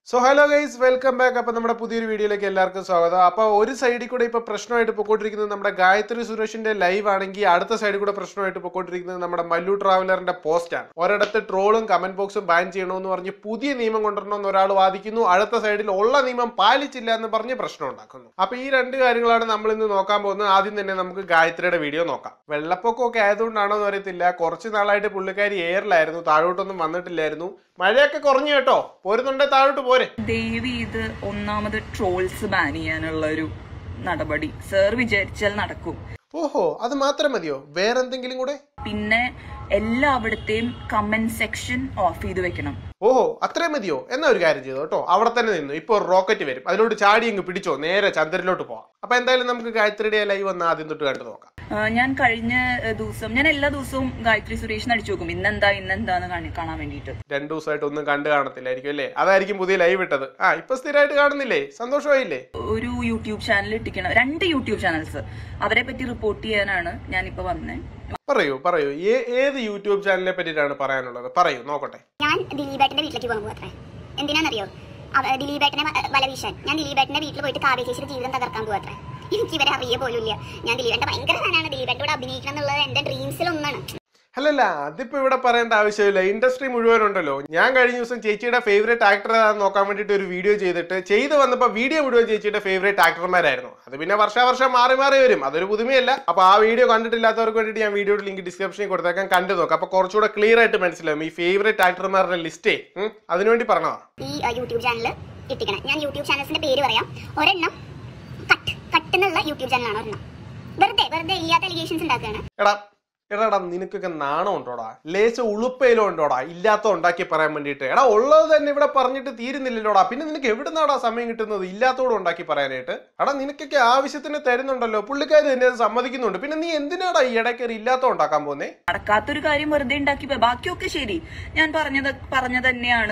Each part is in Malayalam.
So hello guys welcome back അപ്പൊ നമ്മുടെ പുതിയൊരു വീഡിയോയിലേക്ക് എല്ലാവർക്കും സ്വാഗതം അപ്പൊ ഒരു സൈഡിൽ കൂടെ ഇപ്പൊ പ്രശ്നമായിട്ട് പൊക്കോണ്ടിരിക്കുന്നത് നമ്മുടെ ഗായത്രി സുരേഷിന്റെ ലൈവ് ആണെങ്കിൽ അടുത്ത സൈഡിൽ കൂടെ പ്രശ്നമായിട്ട് പൊക്കോണ്ടിരിക്കുന്നത് നമ്മുടെ മല്ലു ട്രാവലറിന്റെ പോസ്റ്റാണ് ഒരിടത്ത് ട്രോളും കമന്റ് ബോക്സും ബാൻ ചെയ്യണമെന്ന് പറഞ്ഞ് പുതിയ നിയമം കൊണ്ടുവരണമെന്ന് ഒരാൾ വാദിക്കുന്നു അടുത്ത സൈഡിൽ ഉള്ള നിയമം പാലിച്ചില്ല എന്ന് പറഞ്ഞ് പ്രശ്നം ഉണ്ടാക്കുന്നു അപ്പൊ ഈ രണ്ട് കാര്യങ്ങളാണ് നമ്മൾ ഇന്ന് നോക്കാൻ പോകുന്നത് ആദ്യം തന്നെ നമുക്ക് ഗായത്രിയുടെ വീഡിയോ നോക്കാം വെള്ളപ്പൊക്കമൊക്കെ ആയതുകൊണ്ടാണോ എന്ന് അറിയത്തില്ല കുറച്ച് നാളായിട്ട് പുള്ളിക്കാരി എയറിലായിരുന്നു താഴോട്ടൊന്നും വന്നിട്ടില്ലായിരുന്നു മഴയൊക്കെ കുറഞ്ഞു കേട്ടോ പോരുന്നുണ്ടെ താഴോട്ട് പോരെ ദയവ് ചെയ്ത് ഒന്നാമത് ട്രോൾസ് ബാൻ ചെയ്യാനുള്ള ഒരു നടപടി സർ വിചാരിച്ചാൽ നടക്കും ഓഹോ അത് മാത്രം മതിയോ വേറെന്തെങ്കിലും കൂടെ പിന്നെ എല്ലാവിടത്തെയും കമന്റ് സെക്ഷൻ ഓഫ് ചെയ്ത് വെക്കണം ഓഹോ അത്രയും മതിയോ എന്നാ ഒരു കാര്യം ചെയ്തു കേട്ടോ അവിടെ തന്നെ നിന്നു ഇപ്പൊ ഒരു റോക്കറ്റ് വരും അതിലോട്ട് ചാടി അങ്ങ് പിടിച്ചോ നേരെ ചന്ദ്രനിലോട്ട് പോവാം അപ്പൊ എന്തായാലും നമുക്ക് ഗായത്രിയുടെ ലൈവ് വന്ന് ആദ്യം തൊട്ട് കണ്ടു നോക്കാം ആ, ഞാൻ കഴിഞ്ഞ ഏ, ദിവസം ഞാൻ എല്ലാ ദിവസവും ഗായത്രി സുരേഷിന് അടിച്ചു നോക്കും ഇന്നെന്താ ഇന്നെന്താന്ന് കാണി- കാണാൻ വേണ്ടിയിട്ട് രണ്ടു ദിവസമായിട്ട് ഒന്നും കണ്ടു കാണത്തില്ലായിരിക്കും അല്ലേ അതായിരിക്കും പുതിയ ലൈവ് ഇട്ടത് ആ ഇപ്പൊ സ്ഥിരമായിട്ട് കാണുന്നില്ലേ സന്തോഷമായില്ലേ ഒരു യൂട്യൂബ് ചാനൽ ഇട്ടിക്കണം രണ്ട് യൂട്യൂബ് ചാനൽസ് അവരെ പറ്റി റിപ്പോർട്ട് ചെയ്യാനാണ് ഞാനിപ്പോ വന്നത് പറയൂ പറയൂ ഏ- ഏത് യൂട്യൂബ് ചാനലിനെ പറ്റിയിട്ടാണ് പറയാനുള്ളത് പറയൂ നോക്കട്ടെ ഞാൻ ദിലീപേട്ടന്റെ വീട്ടിലേക്ക് പോകാൻ പോകത്രേ എന്തിനാണെന്നറിയോ അവ- ദിലീപേട്ടനെ വ- വലവീശാൻ ഞാൻ ദിലീപേട്ടന്റെ വീട്ടിൽ പോയിട്ട് കാവ്യ ചേച്ചിയുടെ ജീവിതം തകർക്കാൻ പോകത്രേ എനിക്ക് ഇവരെ അറിയ പോലും ഇല്ല ഞാൻ ദിലീപേട്ടൻ ഭയങ്കര ഫാനാണ് ദിലീപേട്ടൻ ഇവിടെ അഭിനയിക്കണം എന്നുള്ളത് എന്റെ ഡ്രീംസിൽ ഒന്നാണ് അല്ലല്ല അതിപ്പോ ഇവിടെ പറയേണ്ട ആവശ്യമില്ല ഇൻഡസ്ട്രി മുഴുവൻ ഉണ്ടല്ലോ ഞാൻ കഴിഞ്ഞ ദിവസം ചേച്ചിയുടെ ഫേവറേറ്റ് ആക്ടർ ഏതാണെന്ന് നോക്കാൻ വേണ്ടിയിട്ട് ഒരു വീഡിയോ ചെയ്തിട്ട് ചെയ്ത് വന്നപ്പോൾ വീഡിയോ മുഴുവൻ ചേച്ചിയുടെ ഫേവറേറ്റ് ആക്ടർമാരായിരുന്നു അത് പിന്നെ വർഷാവർഷം മാറി മാറി വരും അതൊരു പുതുമയല്ല അപ്പൊ ആ വീഡിയോ കണ്ടിട്ടില്ലാത്തവർക്ക് വേണ്ടിയിട്ട് ഞാൻ വീഡിയോയുടെ ലിങ്ക് ഡിസ്ക്രിപ്ഷനിൽ കൊടുത്തേക്കാൻ കണ്ടു നോക്കാം അപ്പൊ കുറച്ചുകൂടെ ക്ലിയർ ആയിട്ട് മനസ്സിലാവും ഈ ഫേവറേറ്റ് ആക്ടർമാരുടെ ലിസ്റ്റേ അതിനുവേണ്ടി പറഞ്ഞതാ ഈ അഹ്, യൂട്യൂബ് ചാനൽ ഇട്ടിക്കണം ഞാൻ യൂട്യൂബ് ചാനൽസിന്റെ പേര് പറയാം ഒരെണ്ണം കട്ട് കട്ട് എന്നുള്ള യൂട്യൂബ് ചാനലാണ് ഒരെണ്ണം വെറുതെ വെറുതെ ഇല്ലാത്ത അലിഗേഷൻസ് ഉണ്ടാക്കുകയാണ് എടാ എടാടാ നിനക്കൊക്കെ നാണം ഉണ്ടോടാ ലേശ ഉളുപ്പയിലോ ഉണ്ടോടാ ഇല്ലാത്ത ഉണ്ടാക്കി പറയാൻ വേണ്ടിയിട്ട് എടാ ഉള്ളത് തന്നെ ഇവിടെ പറഞ്ഞിട്ട് തീരുന്നില്ലല്ലോടാ പിന്നെ നിനക്ക് എവിടുന്നാടാ സമയം കിട്ടുന്നത് ഇല്ലാത്തോട് ഉണ്ടാക്കി പറയാനായിട്ട് എടാ നിനക്കൊക്കെ ആവശ്യത്തിന് തരുന്നുണ്ടല്ലോ പുള്ളിക്കാർ തന്നെ അത് സമ്മതിക്കുന്നുണ്ട് പിന്നെ നീ എന്തിനാടാ ഈ ഇടയ്ക്ക് ഇല്ലാത്ത ഉണ്ടാക്കാൻ പോന്നേ നടക്കാത്തൊരു കാര്യം വെറുതെ ഉണ്ടാക്കി പോയി. ബാക്കിയൊക്കെ ശരി ഞാൻ പറഞ്ഞത് പറഞ്ഞ തന്നെയാണ്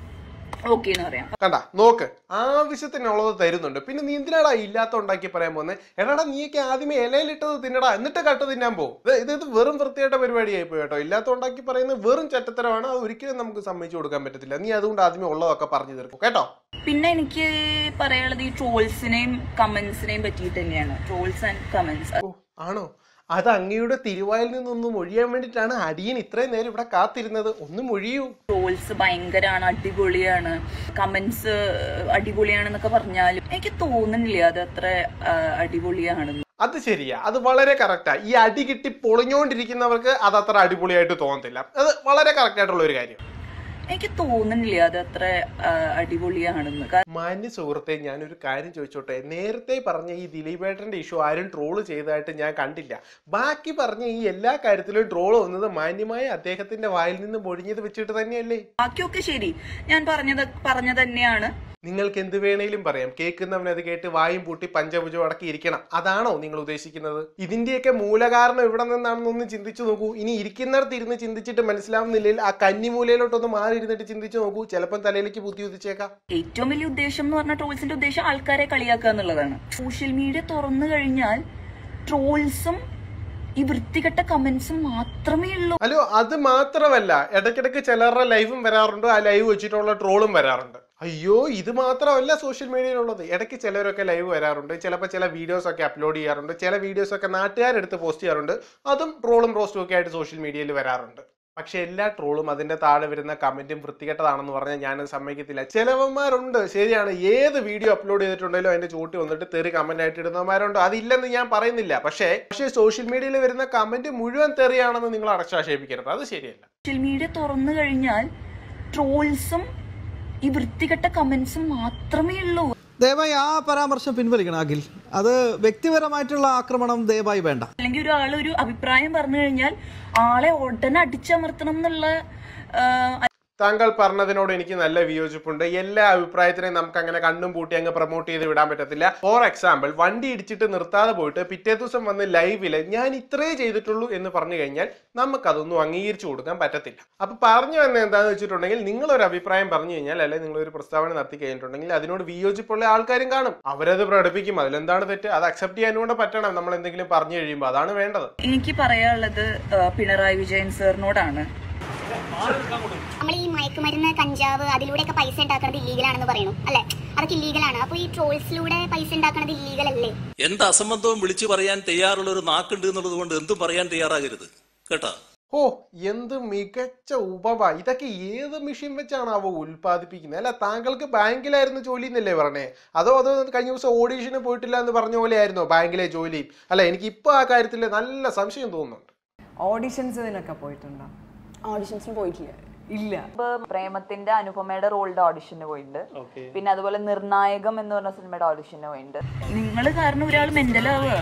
ഓക്കെ എന്ന് പറയാം കണ്ട നോക്ക് ആവശ്യത്തിനുള്ളത് തരുന്നുണ്ട് പിന്നെ നീ എന്തിനാടാ ഇല്ലാത്ത ഉണ്ടാക്കി പറയാൻ പോന്നെ എടാടാ നീയൊക്കെ ആദ്യമേ ഇലയിലിട്ടത് തിന്നടാ എന്നിട്ട് കട്ട് തിന്നാൻ പോ ഇത് ഇത് ഇത് വെറും വൃത്തിയായിട്ട പരിപാടിയായി പോയി കേട്ടോ ഇല്ലാത്ത ഉണ്ടാക്കി പറയുന്നത് വെറും ചട്ടത്തരമാണ് അത് ഒരിക്കലും നമുക്ക് സമ്മതിച്ചു കൊടുക്കാൻ പറ്റത്തില്ല നീ അതുകൊണ്ട് ആദ്യമേ ഉള്ളതൊക്കെ പറഞ്ഞു തീർക്കും കേട്ടോ പിന്നെ എനിക്ക് പറയാനുള്ളത് ഈ ട്രോൾസിനെയും കമന്റ്സിനെയും പറ്റിയിട്ട് തന്നെയാണ് ട്രോൾസ് ആൻഡ് കമന്റ്സ് ഓ ആണോ അത് അങ്ങയുടെ തിരുവായിൽ നിന്നൊന്ന് മൊഴിയാൻ വേണ്ടിയിട്ടാണ് അടിയൻ ഇത്രയും നേരം ഇവിടെ കാത്തിരുന്നത് ഒന്ന് മൊഴിയൂ ട്രോൾസ് ഭയങ്കരാണ് അടിപൊളിയാണ് കമന്റ്സ് അടിപൊളിയാണെന്നൊക്കെ പറഞ്ഞാലും എനിക്ക് തോന്നുന്നില്ല അത് അത്ര ആ, അടിപൊളിയാണെന്ന് അത് ശരിയാ അത് വളരെ കറക്റ്റാ ഈ അടി കിട്ടി പൊളിഞ്ഞോണ്ടിരിക്കുന്നവർക്ക് അത് അത്ര അടിപൊളിയായിട്ട് തോന്നത്തില്ല അത് വളരെ കറക്റ്റ് ആയിട്ടുള്ള ഒരു കാര്യം എനിക്ക് തോന്നുന്നില്ല അത് അത്ര ആ, അടിപൊളിയാണെന്ന് കാരണം മാന്യ സുഹൃത്തെ ഞാനൊരു കാര്യം ചോദിച്ചോട്ടെ നേരത്തെ പറഞ്ഞ ഈ ദിലീപേട്ടന്റെ ഇഷ്യൂ ആരും ട്രോള് ചെയ്തതായിട്ട് ഞാൻ കണ്ടില്ല ബാക്കി പറഞ്ഞ ഈ എല്ലാ കാര്യത്തിലും ട്രോള് വന്നത് മാന്യമായ അദ്ദേഹത്തിന്റെ വായിൽ നിന്ന് പൊഴിഞ്ഞത് വെച്ചിട്ട് തന്നെയല്ലേ ബാക്കിയൊക്കെ ശരി ഞാൻ പറഞ്ഞത് പറഞ്ഞ തന്നെയാണ് നിങ്ങൾക്ക് എന്ത് വേണേലും പറയാം കേൾക്കുന്നവൻ അത് കേട്ട് വായും പൂട്ടി പഞ്ചഭുജം അടക്കി ഇരിക്കണം അതാണോ നിങ്ങൾ ഉദ്ദേശിക്കുന്നത് ഇതിന്റെയൊക്കെ മൂലകാരണം ഇവിടെ നിന്നാണെന്നൊന്ന് ചിന്തിച്ചു നോക്കൂ ഇനി ഇരിക്കുന്നിടത്ത് ഇരുന്ന് ചിന്തിച്ചിട്ട് മനസ്സിലാവുന്നില്ലെങ്കിൽ ആ കന്നിമൂലയിലോട്ടൊന്ന് മാറി ഇരുന്നിട്ട് ചിന്തിച്ചു നോക്കൂ ചിലപ്പം തലയിലേക്ക് ബുദ്ധി ഉദിച്ചേക്കാം ഏറ്റവും വലിയ ഉദ്ദേശം എന്ന് പറഞ്ഞാൽ ട്രോൾസിന്റെ ഉദ്ദേശം ആൾക്കാരെ കളിയാക്കുക എന്നുള്ളതാണ് സോഷ്യൽ മീഡിയ തുറന്നു കഴിഞ്ഞാൽ ട്രോൾസും ഈ വൃത്തികെട്ട കമന്റ്സും മാത്രമേ ഉള്ളൂ ഹലോ അത് മാത്രമല്ല ഇടയ്ക്കിടയ്ക്ക് ചിലരുടെ ലൈവും വരാറുണ്ട് ആ ലൈവ് വെച്ചിട്ടുള്ള ട്രോളും വരാറുണ്ട് അയ്യോ ഇത് മാത്രമല്ല സോഷ്യൽ മീഡിയയിലുള്ളത് ഇടയ്ക്ക് ചിലരൊക്കെ ലൈവ് വരാറുണ്ട് ചിലപ്പോൾ ചില വീഡിയോസ് ഒക്കെ അപ്ലോഡ് ചെയ്യാറുണ്ട് ചില വീഡിയോസ് ഒക്കെ നാട്ടുകാരെടുത്ത് പോസ്റ്റ് ചെയ്യാറുണ്ട് അതും ട്രോളും റോസ്റ്റും ഒക്കെ ആയിട്ട് സോഷ്യൽ മീഡിയയിൽ വരാറുണ്ട് പക്ഷെ എല്ലാ ട്രോളും അതിന്റെ താഴെ വരുന്ന കമന്റും വൃത്തികെട്ടതാണെന്ന് പറഞ്ഞാൽ ഞാനത് സമ്മതിക്കത്തില്ല ചിലവന്മാരുണ്ട് ശരിയാണ് ഏത് വീഡിയോ അപ്ലോഡ് ചെയ്തിട്ടുണ്ടെങ്കിലും അതിന്റെ ചൂട്ടി വന്നിട്ട് തെറി കമന്റ് ആയിട്ട് ഇടുന്നവന്മാരുണ്ട് അതില്ലെന്ന് ഞാൻ പറയുന്നില്ല പക്ഷേ പക്ഷേ സോഷ്യൽ മീഡിയയിൽ വരുന്ന കമന്റ് മുഴുവൻ തെറിയാണെന്ന് നിങ്ങൾ അടച്ചാക്ഷേപിക്കരുത് അത് ശരിയല്ല സോഷ്യൽ മീഡിയ തുറന്നു കഴിഞ്ഞാൽ ട്രോൾസും ഈ വൃത്തികെട്ട കമന്റ്സും മാത്രമേ ഉള്ളൂ ദയവായി ആ പരാമർശം പിൻവലിക്കണം അഖിൽ അത് വ്യക്തിപരമായിട്ടുള്ള ആക്രമണം ദയവായി വേണ്ട അല്ലെങ്കിൽ ഒരാൾ ഒരു അഭിപ്രായം പറഞ്ഞു കഴിഞ്ഞാൽ ആളെ ഉടനെ അടിച്ചമർത്തണം എന്നുള്ള ആ, താങ്കൾ പറഞ്ഞതിനോട് എനിക്ക് നല്ല വിയോജിപ്പുണ്ട് എല്ലാ അഭിപ്രായത്തിനെയും നമുക്ക് അങ്ങനെ കണ്ണും പൂട്ടി അങ്ങ് പ്രൊമോട്ട് ചെയ്ത് വിടാൻ പറ്റത്തില്ല ഫോർ എക്സാമ്പിൾ വണ്ടി ഇടിച്ചിട്ട് നിർത്താതെ പോയിട്ട് പിറ്റേ ദിവസം വന്ന് ലൈവില് ഞാൻ ഇത്രേ ചെയ്തിട്ടുള്ളൂ എന്ന് പറഞ്ഞു കഴിഞ്ഞാൽ നമുക്കതൊന്നും അംഗീകരിച്ചു കൊടുക്കാൻ പറ്റത്തില്ല അപ്പൊ പറഞ്ഞു വന്ന എന്താണെന്ന് വെച്ചിട്ടുണ്ടെങ്കിൽ നിങ്ങൾ ഒരു അഭിപ്രായം പറഞ്ഞു കഴിഞ്ഞാൽ അല്ലെങ്കിൽ നിങ്ങൾ ഒരു പ്രസ്താവന നടത്തി കഴിഞ്ഞിട്ടുണ്ടെങ്കിൽ അതിനോട് വിയോജിപ്പുള്ള ആൾക്കാരും കാണും അവരത് പ്രകടിപ്പിക്കും അതിലെന്താണ് തെറ്റ് അത് അക്സെപ്റ്റ് ചെയ്യാനും കൂടെ പറ്റണം നമ്മൾ എന്തെങ്കിലും പറഞ്ഞു കഴിയുമ്പോൾ അതാണ് വേണ്ടത് എനിക്ക് പറയാനുള്ളത് ആ, പിണറായി വിജയൻ സാറിനോടാണ് നമ്മൾ ഈ മയക്കുമരുന്ന് കഞ്ചാവ് അതിലൂടെയൊക്കെ പൈസ ഉണ്ടാക്കുന്നത് ഇല്ലീഗലാണെന്ന് പറയുന്നു അല്ലെ അതൊക്കെ ഇല്ലീഗലാണ് അപ്പൊ ഈ ട്രോൾസിലൂടെ പൈസ ഉണ്ടാക്കുന്നത് ഇല്ലീഗൽ അല്ലേ എന്ത് അസംബന്ധവും വിളിച്ചു പറയാൻ തയ്യാറുള്ള ഒരു നാക്കുണ്ട് എന്നുള്ളത് കൊണ്ട് എന്തും പറയാൻ തയ്യാറാകരുത് കേട്ടാ ഓ എന്ത് മികച്ച ഉപമ ഇതൊക്കെ ഏത് മെഷീൻ വെച്ചാണ് അവ ഉൽപ്പാദിപ്പിക്കുന്നത് അല്ല താങ്കൾക്ക് ബാങ്കിലായിരുന്നു ജോലി എന്നല്ലേ പറഞ്ഞേ അതോ അതോ കഴിഞ്ഞ ദിവസം ഓഡീഷന് പോയിട്ടില്ല എന്ന് പറഞ്ഞ പോലെ ആയിരുന്നോ ബാങ്കിലെ ജോലി അല്ല എനിക്ക് ഇപ്പൊ ആ കാര്യത്തിൽ നല്ല സംശയം തോന്നുന്നുണ്ട് ഓഡിഷൻസിനൊക്കെ പോയിട്ടുണ്ടോ ഓഡിഷൻസിന് പോയിട്ടില്ല ഇല്ല ഇപ്പൊ പ്രേമത്തിന്റെ അനുപമയുടെ റോളിന്റെ ഓഡിഷന് പോയിട്ടുണ്ട് പിന്നെ അതുപോലെ നിർണായകം എന്ന് പറഞ്ഞ സിനിമയുടെ ഓഡിഷന് പോയിട്ടുണ്ട് നിങ്ങൾ കാരണം ഒരാൾ മെന്റലാവുക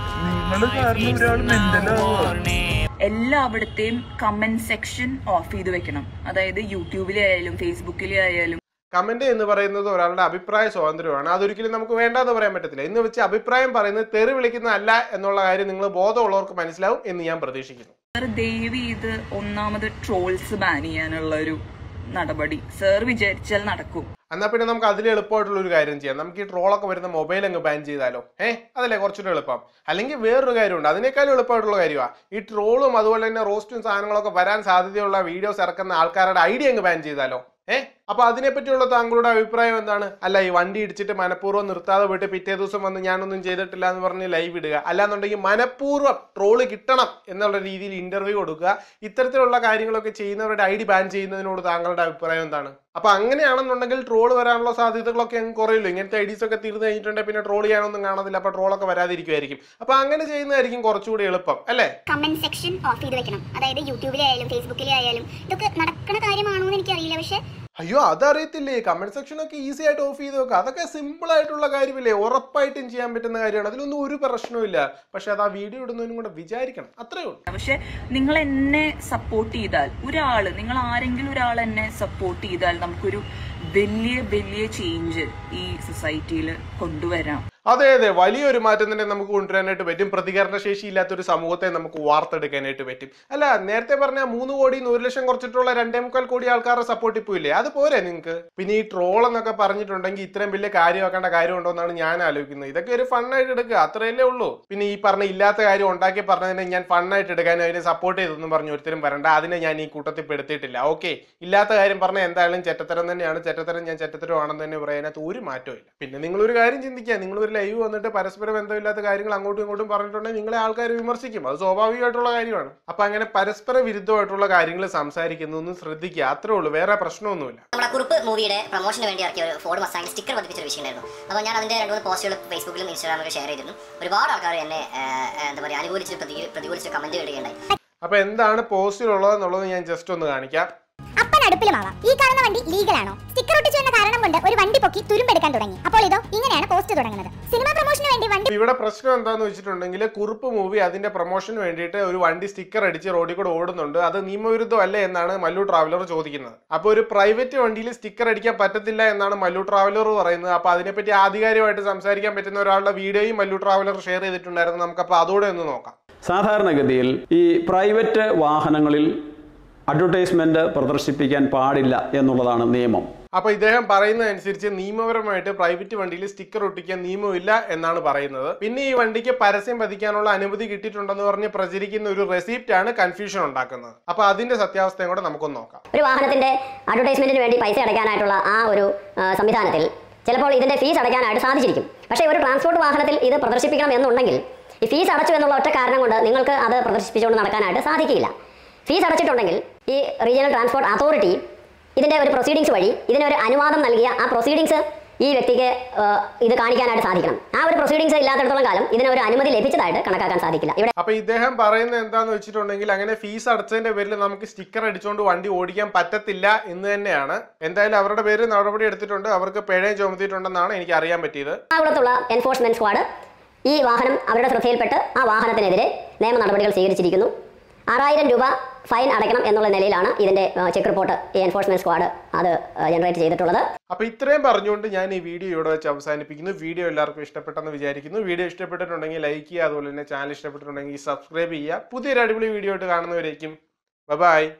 എല്ലാവിടത്തെയും കമന്റ് സെക്ഷൻ ഓഫ് ചെയ്ത് വെക്കണം അതായത് യൂട്യൂബിലെ ആയാലും ഫേസ്ബുക്കിലെ ആയാലും കമന്റ് എന്ന് പറയുന്നത് ഒരാളുടെ അഭിപ്രായ സ്വാതന്ത്ര്യമാണ് അതൊരിക്കലും നമുക്ക് വേണ്ടാന്ന് പറയാൻ പറ്റത്തില്ല എന്ന് വെച്ച് അഭിപ്രായം പറയുന്നത് തെറി വിളിക്കുന്നതല്ല എന്നുള്ള കാര്യം നിങ്ങൾ ബോധമുള്ളവർക്ക് മനസ്സിലാവും എന്ന് ഞാൻ പ്രതീക്ഷിക്കുന്നു സർ ദയവ് ചെയ്ത് ഒന്നാമത് ട്രോൾസ് ബാൻ ചെയ്യാനുള്ള ഒരു നടപടി സർ വിചാരിച്ചാൽ നടക്കും എന്നാ പിന്നെ നമുക്ക് അതിൽ എളുപ്പമായിട്ടുള്ള ഒരു കാര്യം ചെയ്യാം നമുക്ക് ഈ ട്രോളൊക്കെ വരുന്ന മൊബൈൽ അങ്ങ് ബാൻ ചെയ്താലോ ഏഹ് അതല്ലേ കുറച്ചുകൂടെ എളുപ്പം അല്ലെങ്കിൽ വേറൊരു കാര്യമുണ്ട് അതിനേക്കാളും എളുപ്പമായിട്ടുള്ള കാര്യമാണ് ഈ ട്രോളും അതുപോലെ തന്നെ റോസ്റ്റും സാധനങ്ങളൊക്കെ വരാൻ സാധ്യതയുള്ള വീഡിയോസ് ഇറക്കുന്ന ആൾക്കാരുടെ ഐഡിയ അങ്ങ് ബാൻ ചെയ്താലോ ഏഹ് അപ്പൊ അതിനെപ്പറ്റിയുള്ള താങ്കളുടെ അഭിപ്രായം എന്താണ് അല്ല ഈ വണ്ടി ഇടിച്ചിട്ട് മനഃപൂർവ്വം നിർത്താതെ പോയിട്ട് പിറ്റേ ദിവസം വന്ന് ഞാനൊന്നും ചെയ്തിട്ടില്ല എന്ന് പറഞ്ഞ് ലൈവ് ഇടുക അല്ലാന്നുണ്ടെങ്കിൽ മനഃപൂർവ്വം ട്രോള് കിട്ടണം എന്നുള്ള രീതിയിൽ ഇന്റർവ്യൂ കൊടുക്കുക ഇത്തരത്തിലുള്ള കാര്യങ്ങളൊക്കെ ചെയ്യുന്നവരുടെ ഐ ഡി ബാൻ ചെയ്യുന്നതിനോട് താങ്കളുടെ അഭിപ്രായം എന്താണ് അപ്പൊ അങ്ങനെയാണെന്നുണ്ടെങ്കിൽ ട്രോൾ വരാനുള്ള സാധ്യതകളൊക്കെ അങ്ങ് കുറയുള്ളൂ ഇങ്ങനത്തെ ഐഡീസ് ഒക്കെ തീർന്നു കഴിഞ്ഞിട്ടുണ്ടെങ്കിൽ പിന്നെ ട്രോൾ ചെയ്യാനൊന്നും കാണത്തില്ല അപ്പൊ ട്രോളൊക്കെ വരാതിരിക്കുമായിരിക്കും അപ്പൊ അങ്ങനെ ചെയ്യുന്നതായിരിക്കും കുറച്ചുകൂടി എളുപ്പം അല്ലേ കമന്റ് സെക്ഷൻ ഓഫ് ചെയ്ത് വെക്കണം അതായത് യൂട്യൂബിലെ ആയാലും ഫേസ്ബുക്കിലെ ആയാലും ഇതൊക്കെ നടക്കുന്ന കാര്യമാണോ എന്ന് എനിക്കറിയില്ല പക്ഷെ അയ്യോ അതറിയത്തില്ലേ കമന്റ് സെക്ഷൻ ഒക്കെ ഈസി ആയിട്ട് ഓഫ് ചെയ്ത് വെക്കുക അതൊക്കെ സിമ്പിൾ ആയിട്ടുള്ള കാര്യമില്ലേ ഉറപ്പായിട്ടും ചെയ്യാൻ പറ്റുന്ന കാര്യമാണ് അതിലൊന്നും ഒരു പ്രശ്നവും പക്ഷെ അത് ആ വീഡിയോ ഇടുന്നതിനും കൂടെ വിചാരിക്കണം അത്രേ ഉള്ളൂ പക്ഷെ നിങ്ങൾ എന്നെ സപ്പോർട്ട് ചെയ്താൽ ഒരാള് നിങ്ങൾ ആരെങ്കിലും ഒരാൾ എന്നെ സപ്പോർട്ട് ചെയ്താൽ നമുക്കൊരു വലിയ വലിയ ചേഞ്ച് ഈ സൊസൈറ്റിയിൽ കൊണ്ടുവരാം അതെ അതെ വലിയൊരു മാറ്റം തന്നെ നമുക്ക് കൊണ്ടുവരാനായിട്ട് പറ്റും പ്രതികരണ ശേഷി ഇല്ലാത്ത ഒരു സമൂഹത്തെ നമുക്ക് വാർത്തെടുക്കാനായിട്ട് പറ്റും അല്ല നേരത്തെ പറഞ്ഞ മൂന്ന് കോടി ഒരു ലക്ഷം കുറച്ചിട്ടുള്ള രണ്ടേ മുക്കാൽ കോടി ആൾക്കാരുടെ സപ്പോർട്ട് ഇപ്പോൾ ഇല്ലേ അത് പോരെ നിങ്ങൾക്ക് പിന്നെ ഈ ട്രോൾ എന്നൊക്കെ പറഞ്ഞിട്ടുണ്ടെങ്കിൽ ഇത്രയും വലിയ കാര്യമാക്കേണ്ട കാര്യമുണ്ടോ എന്നാണ് ഞാൻ ആലോചിക്കുന്നത് ഇതൊക്കെ ഒരു ഫണ്ണായിട്ട് എടുക്കുക അത്രയല്ലേ ഉള്ളൂ പിന്നെ ഈ പറഞ്ഞ ഇല്ലാത്ത കാര്യം ഉണ്ടാക്കി പറഞ്ഞതിനെ ഞാൻ ഫണ്ണായിട്ട് എടുക്കാനും അതിനെ സപ്പോർട്ട് ചെയ്തെന്നും പറഞ്ഞു ഒരുത്തരും വരണ്ട അതിനെ ഞാൻ ഈ കൂട്ടത്തിൽ പെടുത്തിയിട്ടില്ല ഓക്കെ ഇല്ലാത്ത കാര്യം പറഞ്ഞാൽ എന്തായാലും ചെറ്റത്തരം തന്നെയാണ് ചെറ്റത്തരം ഞാൻ ചെറ്റത്തരമാണെന്ന് തന്നെ പറയാൻ അതിനകത്ത് ഒരു മാറ്റവും ഇല്ല പിന്നെ നിങ്ങൾ ഒരു കാര്യം ചിന്തിക്കുക നിങ്ങൾ ഒരു ലൈവ് വന്നിട്ട് പരസ്പര ബന്ധമില്ലാത്ത കാര്യങ്ങൾ അങ്ങോട്ടും ഇങ്ങോട്ടും പറഞ്ഞിട്ടുണ്ടെങ്കിൽ നിങ്ങളെ ആൾക്കാർ വിമർശിക്കും അത് സ്വാഭാവികമായിട്ടുള്ള കാര്യമാണ് അപ്പൊ അങ്ങനെ പരസ്പര വിരുദ്ധമായിട്ടുള്ള കാര്യങ്ങൾ സംസാരിക്കുന്നൊന്നും ശ്രദ്ധിക്കുക അത്രേ ഉള്ളൂ വേറെ പ്രശ്നമൊന്നുമില്ല നമ്മുടെ കുറിപ്പ് മൂവിയുടെ പ്രൊമോഷന് വേണ്ടി ഇറക്കിയ ഒരു ഫോർഡ് മസ്താങ് സ്റ്റിക്കർ പതിപ്പിച്ച ഒരു വിഷയം ഉണ്ടായിരുന്നു അപ്പോൾ ഞാൻ അതിന്റെ രണ്ട് മൂന്ന് പോസ്റ്റുകൾ ഫേസ്ബുക്കിലും ഇൻസ്റ്റാഗ്രാമിലും ഷെയർ ചെയ്തിരുന്നു ഒരുപാട് ആൾക്കാർ എന്നെ ആ, എന്താ പറയുക അനുകൂലിച്ച് പ്രതി പ്രതികൂലിച്ച് കമന്റ് ഇടുകയുണ്ടായി അപ്പൊ എന്താണ് പോസ്റ്റിലുള്ളത് എന്നുള്ളത് ഞാൻ ജസ്റ്റ് ഒന്ന് കാണിക്കാം അപ്പൻ അടുപ്പിലുമാവാം ഈ കാണുന്ന വണ്ടി ലീഗലാണോ സ്റ്റിക്കർ ഒട്ടിച്ചു എന്ന കാരണം കൊണ്ട് ഒരു വണ്ടി പൊക്കി തുരുമ്പെടുക്കാൻ തുടങ്ങി അപ്പോൾ ഇതോ ഇങ്ങനെയാണ് പോസ്റ്റ് തുടങ്ങുന്നത് സിനിമ പ്രൊമോഷന് വേണ്ടി വണ്ടി അപ്പൊ ഇവിടെ പ്രശ്നം എന്താന്ന് വെച്ചിട്ടുണ്ടെങ്കിൽ കുറുപ്പ് മൂവി അതിന്റെ പ്രൊമോഷന് വേണ്ടിയിട്ട് ഒരു വണ്ടി സ്റ്റിക്കർ അടിച്ച് റോഡിൽ കൂടെ ഓടുന്നുണ്ട് അത് നിയമവിരുദ്ധം അല്ലേ എന്നാണ് മല്ലു ട്രാവലർ ചോദിക്കുന്നത് അപ്പൊ ഒരു പ്രൈവറ്റ് വണ്ടിയിൽ സ്റ്റിക്കർ അടിക്കാൻ പറ്റത്തില്ല എന്നാണ് മല്ലു ട്രാവലർ പറയുന്നത് അപ്പൊ അതിനെപ്പറ്റി ആധികാരികമായിട്ട് സംസാരിക്കാൻ പറ്റുന്ന ഒരാളുടെ വീഡിയോയും മല്ലു ട്രാവലർ ഷെയർ ചെയ്തിട്ടുണ്ടായിരുന്നു നമുക്കപ്പോൾ അതോടെ ഒന്ന് നോക്കാം സാധാരണഗതിയിൽ ഈ പ്രൈവറ്റ് വാഹനങ്ങളിൽ അഡ്വർടൈസ്മെന്റ് പ്രദർശിപ്പിക്കാൻ പാടില്ല എന്നുള്ളതാണ് നിയമം അപ്പൊ ഇദ്ദേഹം പറയുന്നതനുസരിച്ച് നിയമപരമായിട്ട് പ്രൈവറ്റ് വണ്ടിയിൽ സ്റ്റിക്കർ ഒട്ടിക്കാൻ നിയമമില്ല എന്നാണ് പറയുന്നത് പിന്നെ ഈ വണ്ടിക്ക് പരസ്യം പതിക്കാനുള്ള അനുമതി കിട്ടിയിട്ടുണ്ടെന്ന് പറഞ്ഞ് പ്രചരിക്കുന്ന ഒരു റെസിപ്റ്റ് ആണ് കൺഫ്യൂഷൻ ഉണ്ടാക്കുന്നത് അപ്പൊ അതിന്റെ സത്യാവസ്ഥയും കൂടെ നമുക്കൊന്ന് നോക്കാം ഒരു വാഹനത്തിന്റെ അഡ്വർടൈസ്മെന്റിന് വേണ്ടി പൈസ അടയ്ക്കാനായിട്ടുള്ള ആ ഒരു ആ, സംവിധാനത്തിൽ ചിലപ്പോൾ ഇതിന്റെ ഫീസ് അടയ്ക്കാനായിട്ട് സാധിച്ചിരിക്കും പക്ഷേ ഒരു ട്രാൻസ്പോർട്ട് വാഹനത്തിൽ ഇത് പ്രദർശിപ്പിക്കണം എന്നുണ്ടെങ്കിൽ ഈ ഫീസ് അടച്ചു എന്നുള്ള ഒറ്റ കാരണം കൊണ്ട് നിങ്ങൾക്ക് അത് പ്രദർശിപ്പിച്ചുകൊണ്ട് നടക്കാനായിട്ട് സാധിക്കില്ല ഫീസ് അടച്ചിട്ടുണ്ടെങ്കിൽ ഈ റീജിയണൽ ട്രാൻസ്പോർട്ട് അതോറിറ്റി ഇതിന്റെ ഒരു പ്രൊസീഡിങ്സ് വഴി ഇതിനൊരു അനുവാദം നൽകിയ ആ പ്രൊസീഡിങ്സ് ഈ വ്യക്തിക്ക് ആ, ഇത് കാണിക്കാനായിട്ട് സാധിക്കണം ആ ഒരു പ്രൊസീഡിങ്സ് ഇല്ലാത്തിടത്തോളം കാലം ഇതിന് ഒരു അനുമതി ലഭിച്ചതായിട്ട് കണക്കാക്കാൻ സാധിക്കില്ല ഇവിടെ അപ്പൊ ഇദ്ദേഹം പറയുന്നത് എന്താന്ന് വെച്ചിട്ടുണ്ടെങ്കിൽ അങ്ങനെ ഫീസ് അടച്ചതിന്റെ പേരിൽ നമുക്ക് സ്റ്റിക്കർ അടിച്ചുകൊണ്ട് വണ്ടി ഓടിക്കാൻ പറ്റത്തില്ല എന്ന് തന്നെയാണ് എന്തായാലും അവരുടെ പേര് നടപടി എടുത്തിട്ടുണ്ട് അവർക്ക് പിഴയും ചുമത്തിയിട്ടുണ്ടെന്നാണ് എനിക്ക് അറിയാൻ പറ്റിയത് എറണാകുളത്തുള്ള എൻഫോഴ്സ്മെന്റ് സ്ക്വാഡ് ഈ വാഹനം അവരുടെ ശ്രദ്ധയിൽപ്പെട്ട് ആ വാഹനത്തിനെതിരെ നിയമ നടപടികൾ സ്വീകരിച്ചിരിക്കുന്നു ആറായിരം രൂപ ഫൈൻ അടയ്ക്കണം എന്നുള്ള നിലയിലാണ് ഇതിന്റെ ചെക്ക് റിപ്പോർട്ട് ഈ എൻഫോഴ്സ്മെന്റ് സ്ക്വാഡ് അത് ജനറേറ്റ് ചെയ്തിട്ടുള്ളത് അപ്പൊ ഇത്രയും പറഞ്ഞുകൊണ്ട് ഞാൻ ഈ വീഡിയോ ഇവിടെ വെച്ച് അവസാനിപ്പിക്കുന്നു വീഡിയോ എല്ലാവർക്കും ഇഷ്ടപ്പെട്ടെന്ന് വിചാരിക്കുന്നു വീഡിയോ ഇഷ്ടപ്പെട്ടിട്ടുണ്ടെങ്കിൽ ലൈക്ക് ചെയ്യുക അതുപോലെ തന്നെ ചാനൽ ഇഷ്ടപ്പെട്ടിട്ടുണ്ടെങ്കിൽ സബ്സ്ക്രൈബ് ചെയ്യുക പുതിയൊരു അടിപൊളി വീഡിയോ ആയിട്ട് കാണുന്നവരേക്കും ബൈ